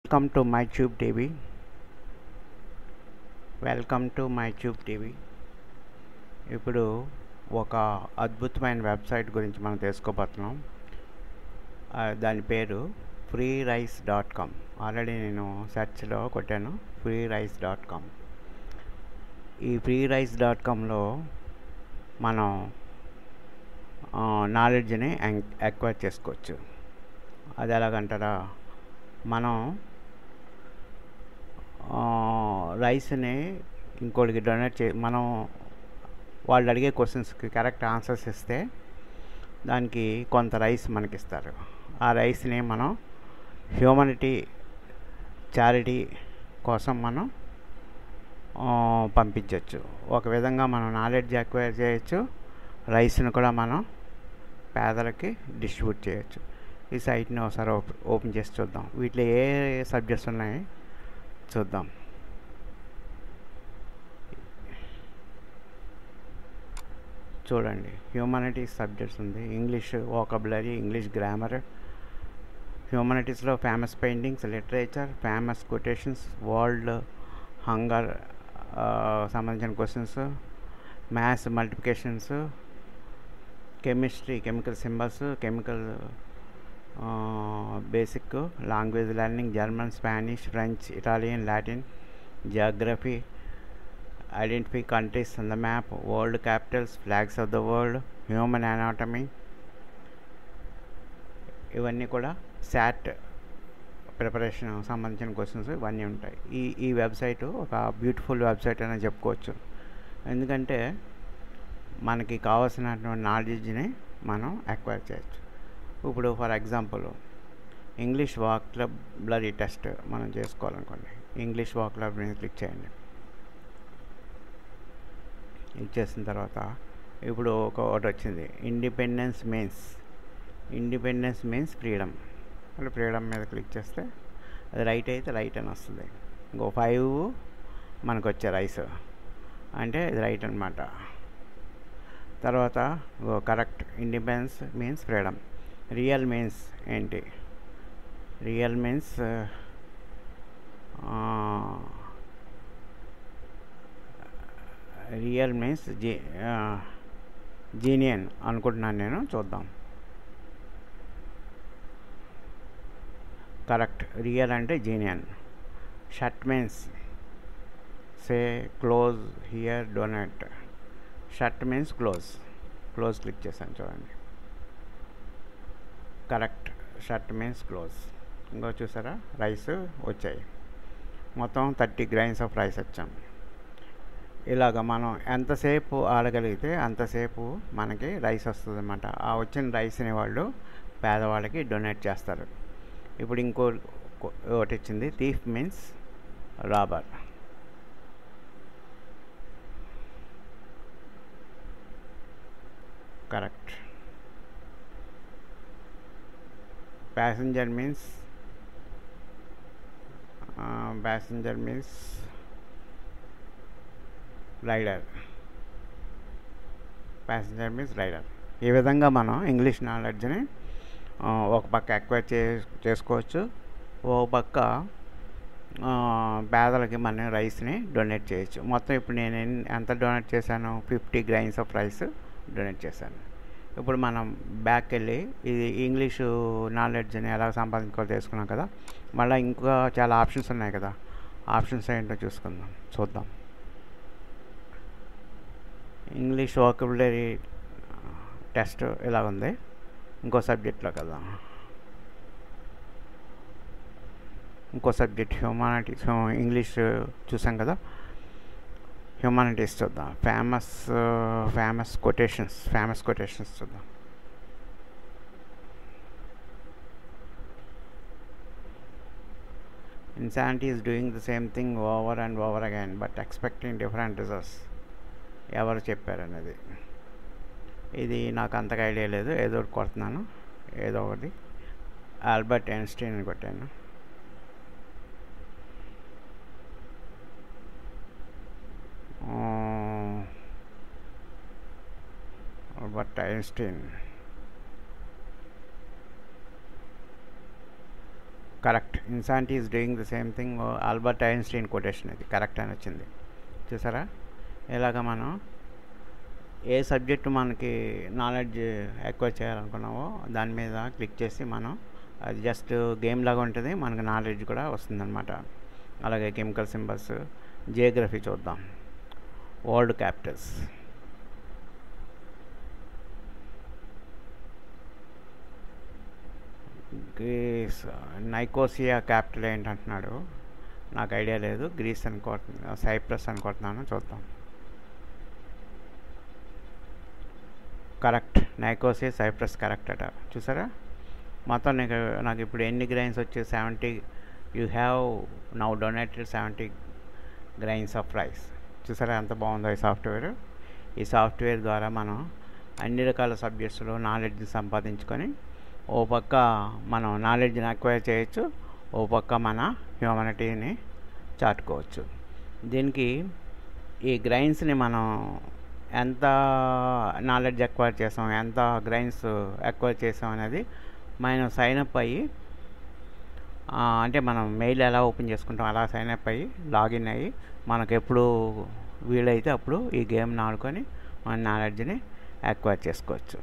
welcome to my tube TV welcome to my tube TV ఇప్పుడు ఒక అద్భుతమైన website గురించి మనం తెలుసుకోబోతున్నాం ఆ, దాని పేరు free rice dot com already నేను సెర్చ్లో కొట్టాను ఫ్రీ రైస్ డాట్ కామ్ ఈ ఫ్రీ రైస్ డాట్ కామ్లో మనం నాలెడ్జ్ని ఎక్వైర్ చేసుకోవచ్చు అది ఎలాగంటారా మనం ఆ, రైస్ని ఇంకోటికి డొనేట్ చే మనం వాళ్ళు అడిగే క్వశ్చన్స్కి కరెక్ట్ ఆన్సర్స్ ఇస్తే దానికి కొంత రైస్ మనకి ఇస్తారు ఆ రైస్ని మనం హ్యూమనిటీ చారిటీ కోసం మనం ఆ, పంపించవచ్చు ఒక విధంగా మనం నాలెడ్జ్ అక్వైర్ చేయొచ్చు రైస్ని కూడా మనం పేదలకి డిస్ట్రిబ్యూట్ చేయొచ్చు ఈ సైట్ని ఒకసారి ఓపె- ఓపెన్ చేసి చూద్దాం వీటిలో ఏ సబ్జెక్ట్స్ ఉన్నాయి చూద్దాం చూడండి హ్యూమానిటీస్ సబ్జెక్ట్స్ ఉంది ఇంగ్లీష్ వోకబులరీ ఇంగ్లీష్ గ్రామర్ హ్యూమానిటీస్లో famous paintings literature famous quotations world hunger సంబంధించిన questions maths multiplications chemistry chemical symbols chemical basic language learning German Spanish French Italian Latin geography identify countries on the map world capitals flags of the world human anatomy ఇవన్నీ కూడా SAT preparation సంబంధించిన questions ఇవన్నీ ఉంటాయి ఈ ఈ website ఒక beautiful website అని చెప్పుకోవచ్చు ఎందుకంటే మనకి కావాల్సినటువంటి నాలెడ్జ్ని మనం అక్వైర్ చేయొచ్చు ఇప్పుడు for example English vocabulary test మనం చేసుకోవాలనుకోండి ఇంగ్లీష్ వాక్లబ్ మీద క్లిక్ చేయండి ఇచ్చేసిన తర్వాత ఇప్పుడు ఒక ఒకటి వచ్చింది independence means independence means freedom మళ్ళీ ఫ్రీడమ్ మీద క్లిక్ చేస్తే అది రైట్ అయితే రైట్ అని వస్తుంది ఇంకో ఫైవ్ మనకు వచ్చే రైస్ అంటే ఇది రైట్ అనమాట తర్వాత correct independence means freedom real means ఏంటి రియల్ మీన్స్ రియల్ మీన్స్ జీ జీనియన్ అనుకుంటున్నాను నేను చూద్దాం కరెక్ట్ రియల్ అంటే genuine shut means say close here donate shut means close close click చేశాను చూడండి కరెక్ట్ షర్ట్ మీన్స్ క్లోజ్ ఇంకో చూసారా రైస్ వచ్చాయి మొత్తం థర్టీ గ్రైన్స్ ఆఫ్ రైస్ వచ్చాం ఇలాగ మనం ఎంతసేపు ఆడగలిగితే అంతసేపు మనకి రైస్ వస్తుంది అనమాట ఆ వచ్చిన రైస్ని వాళ్ళు పేదవాళ్ళకి డొనేట్ చేస్తారు ఇప్పుడు ఇంకో ఒకటి ఇచ్చింది thief means robber correct passenger means passenger means rider passenger means rider ఈ విధంగా మనం ఇంగ్లీష్ నాలెడ్జ్ని ఆ, ఒక పక్క ఎక్వైర్ చే చేసుకోవచ్చు ఒక పక్క ఆ, పేదలకి మనం రైస్ని డొనేట్ చేయొచ్చు మొత్తం ఇప్పుడు నేను ఎన్ని- ఎంత డొనేట్ చేశాను fifty grains of rice donate చేశాను ఇప్పుడు మనం బ్యాక్ వెళ్ళి ఇది ఇంగ్లీషు నాలెడ్జ్ని ఎలా సంపాదించుకోవాలో తెలుసుకున్నాం కదా మళ్ళీ ఇంకా చాలా ఆప్షన్స్ ఉన్నాయి కదా ఆప్షన్స్ ఏంటో చూసుకుందాం చూద్దాం ఇంగ్లీష్ వోకబులరీ టెస్ట్ ఇలా ఉంది ఇంకో సబ్జెక్ట్లో కదా ఇంకో సబ్జెక్ట్ హ్యూమానిటీస్ ఇంగ్లీష్ చూసాం కదా హ్యూమానిటీస్ చూద్దాం famous famous quotations famous quotations చూద్దాం insanity is doing the same thing over and over again but expecting different results ఎవరు చెప్పారనేది ఇది నాకు అంతగా ఐడియా లేదు ఏదో ఒకటి కొడుతున్నాను ఏదో ఒకటి ఆల్బర్ట్ ఐన్స్టీన్ అని కొట్టాను Albert Einstein correct insanity is doing the same thing Albert Einstein quotation ఇది కరెక్ట్ అని వచ్చింది చూసారా ఇలాగ మనం ఏ సబ్జెక్టు మనకి నాలెడ్జ్ ఎక్కువ చేయాలనుకున్నామో దాని మీద క్లిక్ చేసి మనం అది జస్ట్ గేమ్ లాగా ఉంటుంది మనకు నాలెడ్జ్ కూడా వస్తుందన్నమాట అలాగే కెమికల్ సింబల్స్ జియోగ్రఫీ చూద్దాం world capitals Greece Nicosia capital ఏంటంటున్నాడు నాకు ఐడియా లేదు గ్రీస్ అనుకుంటున్నా సైప్రస్ అనుకుంటున్నాను చూద్దాం కరెక్ట్ నైకోసియా సైప్రస్ కరెక్ట్ అట చూసారా మొత్తం నీకు నాకు ఇప్పుడు ఎన్ని గ్రైన్స్ వచ్చి seventy you have now donated seventy grains of rice చూసారా ఎంత బాగుందో ఈ సాఫ్ట్వేర్ ఈ సాఫ్ట్వేర్ ద్వారా మనం అన్ని రకాల సబ్జెక్ట్స్లో నాలెడ్జ్ని సంపాదించుకొని ఓ పక్క మనం నాలెడ్జ్ని అక్వైర్ చేయొచ్చు ఓ పక్క మన హ్యూమనిటీని చాటుకోవచ్చు దీనికి ఈ గ్రైన్స్ని మనం ఎంత నాలెడ్జ్ ఎక్వైర్ చేసాం ఎంత గ్రైన్స్ ఎక్వైర్ చేసాం అనేది మనం సైన్ అప్ అయ్యి అంటే మనం మెయిల్ ఎలా ఓపెన్ చేసుకుంటాం అలా సైన్ అప్ అయ్యి లాగిన్ అయ్యి మనకు ఎప్పుడు వీలైతే అప్పుడు ఈ గేమ్ని ఆడుకొని మన నాలెడ్జ్ని ఎక్వైర్ చేసుకోవచ్చు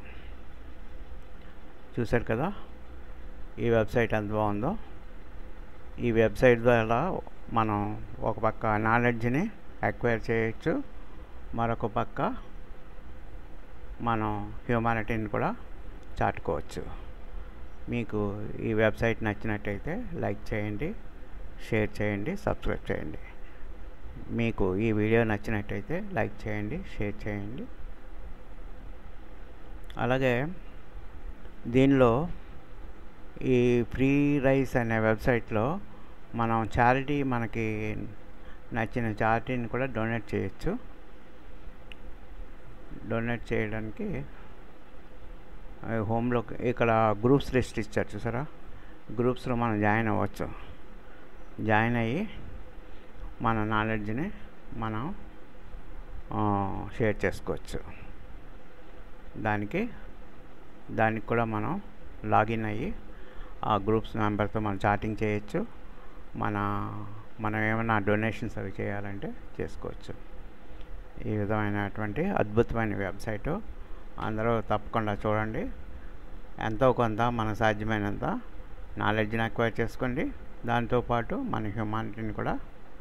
చూశారు కదా ఈ వెబ్సైట్ ఎంత బాగుందో ఈ వెబ్సైట్ ద్వారా మనం ఒక పక్క నాలెడ్జ్ని ఎక్వైర్ చేయొచ్చు మరొక పక్క మనం హ్యూమానిటీని కూడా చాటుకోవచ్చు మీకు ఈ వెబ్సైట్ నచ్చినట్టయితే లైక్ చేయండి షేర్ చేయండి సబ్స్క్రైబ్ చేయండి మీకు ఈ వీడియో నచ్చినట్టయితే లైక్ చేయండి షేర్ చేయండి అలాగే దీనిలో ఈ ఫ్రీ రైస్ అనే వెబ్సైట్లో మనం చారిటీ మనకి నచ్చిన చారిటీని కూడా డొనేట్ చేయొచ్చు డొనేట్ చేయడానికి హోమ్లో ఇక్కడ గ్రూప్స్ లిస్ట్ ఇచ్చారు చూసారా గ్రూప్స్లో మనం జాయిన్ అవ్వచ్చు జాయిన్ అయ్యి మన నాలెడ్జ్ని మనం షేర్ చేసుకోవచ్చు దానికి దానికి కూడా మనం లాగిన్ అయ్యి ఆ గ్రూప్స్ మెంబర్తో మనం చాటింగ్ చేయొచ్చు మన మనం ఏమైనా డొనేషన్స్ అవి చేయాలంటే చేసుకోవచ్చు ఈ విధమైనటువంటి అద్భుతమైన వెబ్సైటు అందరూ తప్పకుండా చూడండి ఎంతో కొంత మన సాధ్యమైనంత నాలెడ్జ్ని అక్వైర్ చేసుకోండి దాంతోపాటు మన హ్యూమానిటీని కూడా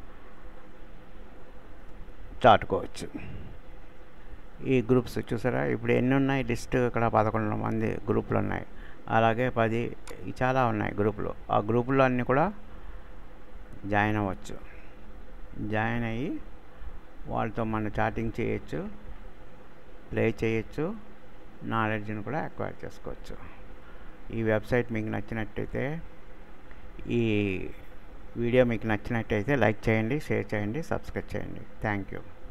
చాటుకోవచ్చు ఈ గ్రూప్స్ చూసారా ఇప్పుడు ఎన్ని ఉన్నాయి లిస్ట్ ఇక్కడ పదకొండు మంది గ్రూపులు ఉన్నాయి అలాగే పది చాలా ఉన్నాయి గ్రూపులు ఆ గ్రూపుల్లో అన్నీ కూడా జాయిన్ అవ్వచ్చు జాయిన్ అయ్యి వాళ్ళతో మనం చాటింగ్ చేయొచ్చు ప్లే చేయొచ్చు నాలెడ్జ్ని కూడా అక్వైర్ చేసుకోవచ్చు ఈ వెబ్సైట్ మీకు నచ్చినట్టయితే ఈ వీడియో మీకు నచ్చినట్టయితే లైక్ చేయండి షేర్ చేయండి సబ్స్క్రైబ్ చేయండి థ్యాంక్ యూ